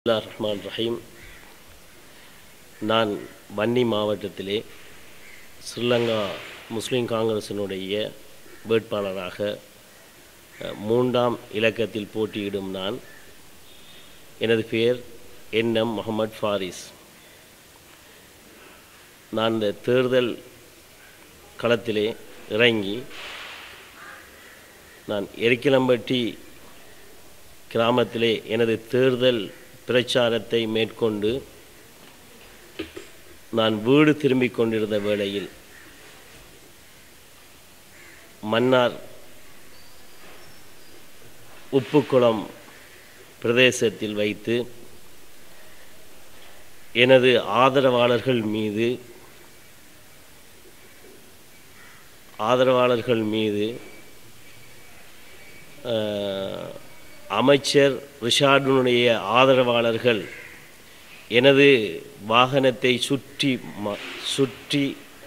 பிஸ்மில்லா ரஹ்மான் ரஹீம் நான் வன்னி மாவட்டத்திலே ஸ்ரீலங்கா முஸ்லீம் காங்கிரசினுடைய வேட்பாளராக அஹ், மூன்றாம் இலக்கத்தில் போட்டியிடும் நான் எனது பெயர் என் எம் முகமது ஃபாரிஸ் நான் இந்த தேர்தல் களத்திலே இறங்கி நான் எரிக்கிளம்பட்டி கிராமத்திலே எனது தேர்தல் பிரச்சாரத்தை மேற்கொண்டு நான் வீடு திரும்பிக் கொண்டிருந்த வேளையில் மன்னார் உப்புக்குளம் பிரதேசத்தில் வைத்து எனது ஆதரவாளர்கள் மீது ஆதரவாளர்கள் மீது அஹ், அமைச்சர் ரிஷாடுனுடைய ஆதரவாளர்கள் எனது வாகனத்தை சுற்றி ம சுற்றி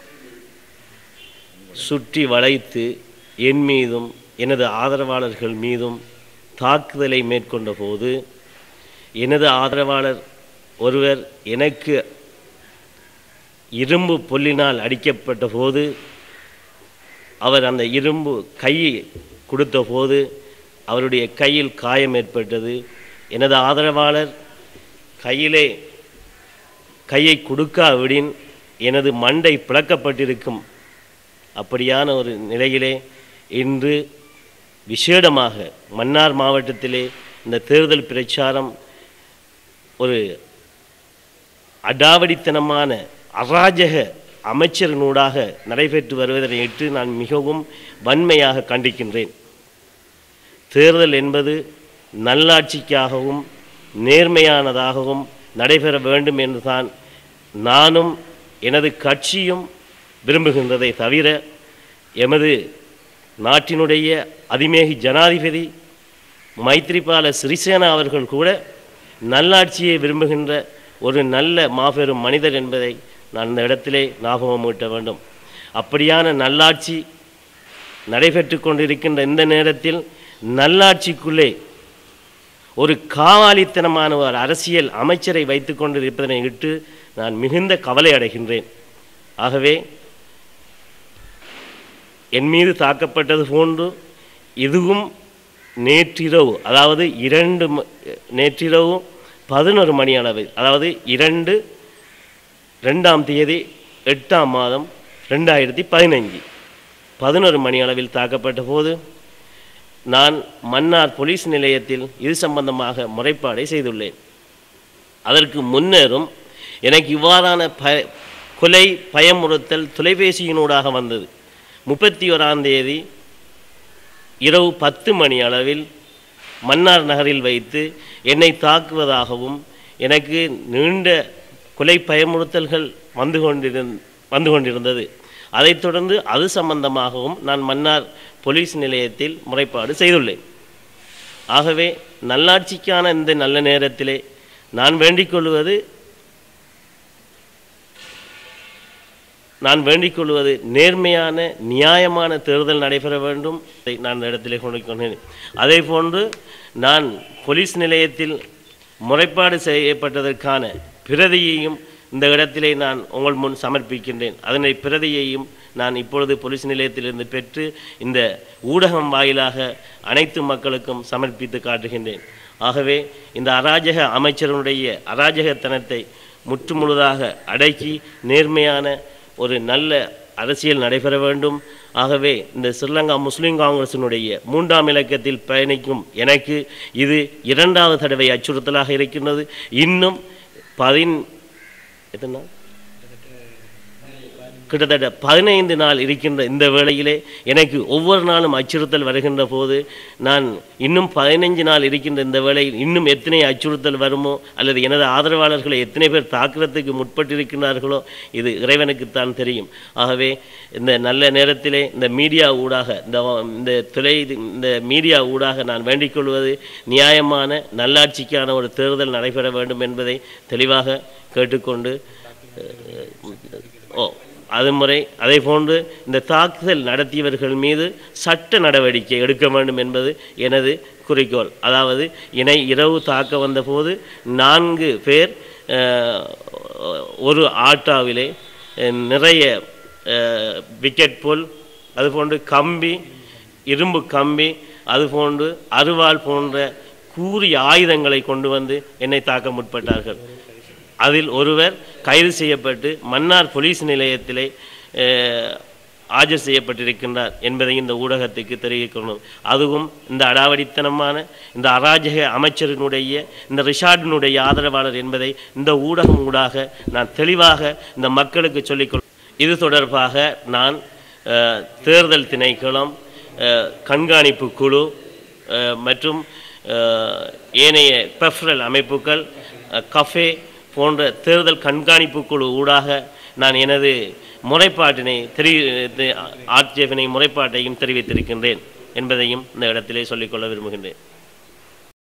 சுற்றி வளைத்து என் மீதும் எனது ஆதரவாளர்கள் மீதும் தாக்குதலை மேற்கொண்ட போது எனது ஆதரவாளர் ஒருவர் எனக்கு இரும்பு பொல்லினால் அடிக்கப்பட்ட போது அவர் அந்த இரும்பு கையை கொடுத்த போது அவருடைய கையில் காயம் ஏற்பட்டது எனது ஆதரவாளர் கையிலே கையை கொடுக்காவிடின் எனது மண்டை பிளக்கப்பட்டிருக்கும் அப்படியான ஒரு நிலையிலே இன்று விசேடமாக மன்னார் மாவட்டத்திலே இந்த தேர்தல் பிரச்சாரம் ஒரு அடாவடித்தனமான அராஜக அமைச்சரினூடாக நடைபெற்று வருவதையிட்டு நான் மிகவும் வன்மையாக கண்டிக்கின்றேன் தேர்தல் என்பது நல்லாட்சிக்காகவும் நேர்மையானதாகவும் நடைபெற வேண்டும் என்றுதான் நானும் எனது கட்சியும் விரும்புகின்றதை தவிர எமது நாட்டினுடைய அதிமேகி ஜனாதிபதி மைத்ரிபால சிறிசேனா அவர்கள் கூட நல்லாட்சியை விரும்புகின்ற ஒரு நல்ல மாபெரும் மனிதர் என்பதை நான் இந்த இடத்திலே ஞாபகம் ஊட்ட வேண்டும் அப்படியான நல்லாட்சி நடைபெற்று கொண்டிருக்கின்ற இந்த நேரத்தில் நல்லாட்சிக்குள்ளே ஒரு காவாலித்தனமான ஒரு அரசியல் அமைச்சரை வைத்து கொண்டிருப்பதனை இட்டு நான் மிகுந்த கவலை அடைகின்றேன் ஆகவே என் மீது தாக்கப்பட்டது போன்று இதுவும் நேற்றிரவு அதாவது இரண்டு ம- நேற்றிரவு பதினொரு மணி அளவில் அதாவது இரண்டு ரெண்டாம் தேதி எட்டாம் மாதம் ரெண்டாயிரத்தி பதினைஞ்சு பதினொரு மணி அளவில் தாக்கப்பட்ட போது நான் மன்னார் போலீஸ் நிலையத்தில் இது சம்பந்தமாக முறைப்பாடை செய்துள்ளேன் அதற்கு முன்னரும் எனக்கு இவ்வாறான ப கொலை பயமுறுத்தல் தொலைபேசியினூடாக வந்தது முப்பத்தி ஓராம் தேதி இரவு பத்து மணி அளவில் மன்னார் நகரில் வைத்து என்னை தாக்குவதாகவும் எனக்கு நீண்ட கொலை பயமுறுத்தல்கள் வந்து கொண்டிருந் வந்து கொண்டிருந்தது அதைத் தொடர்ந்து அது சம்பந்தமாகவும் நான் மன்னார் போலீஸ் நிலையத்தில் முறைப்பாடு செய்துள்ளேன் ஆகவே நல்லாட்சிக்கான இந்த நல்ல நேரத்திலே நான் வேண்டிக் கொள்வது நான் வேண்டிக் கொள்வது நேர்மையான நியாயமான தேர்தல் நடைபெற வேண்டும் இதை நான் இந்த இடத்திலே கொண்டு கொண்டேன் அதே போன்று நான் போலீஸ் நிலையத்தில் முறைப்பாடு செய்யப்பட்டதற்கான பிரதியையும் இந்த இடத்திலே நான் உங்கள் முன் சமர்ப்பிக்கின்றேன் அதனை பிரதியையும் நான் இப்பொழுது போலீஸ் நிலையத்திலிருந்து பெற்று இந்த ஊடகம் வாயிலாக அனைத்து மக்களுக்கும் சமர்ப்பித்து காட்டுகின்றேன் ஆகவே இந்த அராஜக அமைச்சருடைய அராஜகத்தனத்தை முற்றுமுழுதாக அடக்கி நேர்மையான ஒரு நல்ல அரசியல் நடைபெற வேண்டும் ஆகவே இந்த ஸ்ரீலங்கா முஸ்லீம் காங்கிரசினுடைய மூன்றாம் இலக்கத்தில் பயணிக்கும் எனக்கு இது இரண்டாவது தடவை அச்சுறுத்தலாக இருக்கின்றது இன்னும் பதின் எத்தனை நாள்? கிட்டத்தட்ட பதினைந்து நாள் இருக்கின்ற இந்த வேளையிலே எனக்கு ஒவ்வொரு நாளும் அச்சுறுத்தல் வருகின்ற போது நான் இன்னும் பதினைஞ்சு நாள் இருக்கின்ற இந்த வேளையில் இன்னும் எத்தனை அச்சுறுத்தல் வருமோ அல்லது எனது ஆதரவாளர்களை எத்தனை பேர் தாக்குறதுக்கு முற்பட்டிருக்கிறார்களோ இது இறைவனுக்குத்தான் தெரியும் ஆகவே இந்த நல்ல நேரத்திலே இந்த மீடியா ஊடாக இந்த இந்த தொலை இந்த மீடியா ஊடாக நான் வேண்டிக் கொள்வது நியாயமான நல்லாட்சிக்கான ஒரு தேர்தல் நடைபெற வேண்டும் என்பதை தெளிவாக கேட்டுக்கொண்டு அஹ், ஓ அது முறை அதே போன்று இந்த தாக்குதல் நடத்தியவர்கள் மீது சட்ட நடவடிக்கை எடுக்க வேண்டும் என்பது எனது குறிக்கோள் அதாவது இணை இரவு தாக்க வந்தபோது நான்கு பேர் அஹ், ஒரு ஆட்டோவிலே அஹ், நிறைய அஹ், விக்கெட் புல் அதுபோன்று கம்பி இரும்பு கம்பி அதுபோன்று அருவாள் போன்ற கூறிய ஆயுதங்களை கொண்டு வந்து என்னை தாக்க முற்பட்டார்கள் அதில் ஒருவர் கைது செய்யப்பட்டு மன்னார் போலீஸ் நிலையத்திலே அஹ், ஆஜர் செய்யப்பட்டிருக்கின்றார் என்பதை இந்த ஊடகத்துக்கு தெரிவிக்கணும் அதுவும் இந்த அடாவடித்தனமான இந்த அராஜக அமைச்சரினுடைய இந்த ரிஷார்டினுடைய ஆதரவாளர் என்பதை இந்த ஊடகம் ஊடாக நான் தெளிவாக இந்த மக்களுக்கு சொல்லிக்கொள் இது தொடர்பாக நான் அஹ், தேர்தல் திணைக்களம் அஹ், கண்காணிப்பு குழு அஹ், மற்றும் அஹ், ஏனைய பெஃப்ரல் அமைப்புகள் அஹ், கஃபே போன்ற தேர்தல் கண்காணிப்பு குழு ஊடாக நான் எனது முறைப்பாட்டினை தெரிவி ஆட்சேபனை முறைப்பாட்டையும் தெரிவித்திருக்கின்றேன் என்பதையும் இந்த இடத்திலே சொல்லிக்கொள்ள விரும்புகின்றேன்